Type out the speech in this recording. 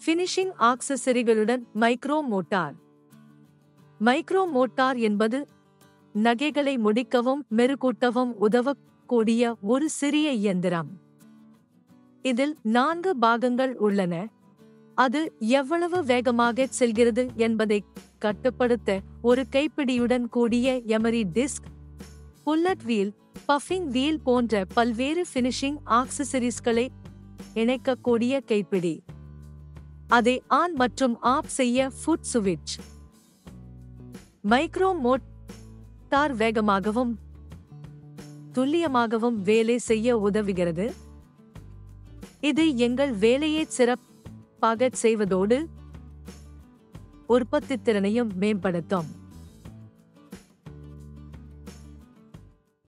finishing ஆக்சசரிகளுடன் micro motor micro motor என்பது நகைகளை முடிக்கவும் மெருகூட்டவும் உதவக்கூடிய ஒரு சிறிய இயந்திரம் இதில் நான்கு பாகங்கள் உள்ளன அது எவ்வளவு வேகமாக செல்கிறது என்பதை கட்டுப்படுத்த ஒரு கைப்பிடியுடன் கூடிய emery disc bullet wheel buffing wheel போன்ற பல்வேறு ஃபினிஷிங் ஆக்சசரிஸ்களை இணைக்கக்கூடிய கைப்பிடி அதை ஆன் மற்றும் ஆஃப் செய்ய ஃபுட் சுவிட்ச் மைக்ரோ மோட்டார் வேகமாகவும் துல்லியமாகவும் வேலை செய்ய உதவுகிறது இது எங்கள் வேலையை சிறப்பாக செய்வதோடு உற்பத்தித் திறனையும் மேம்படுத்தும்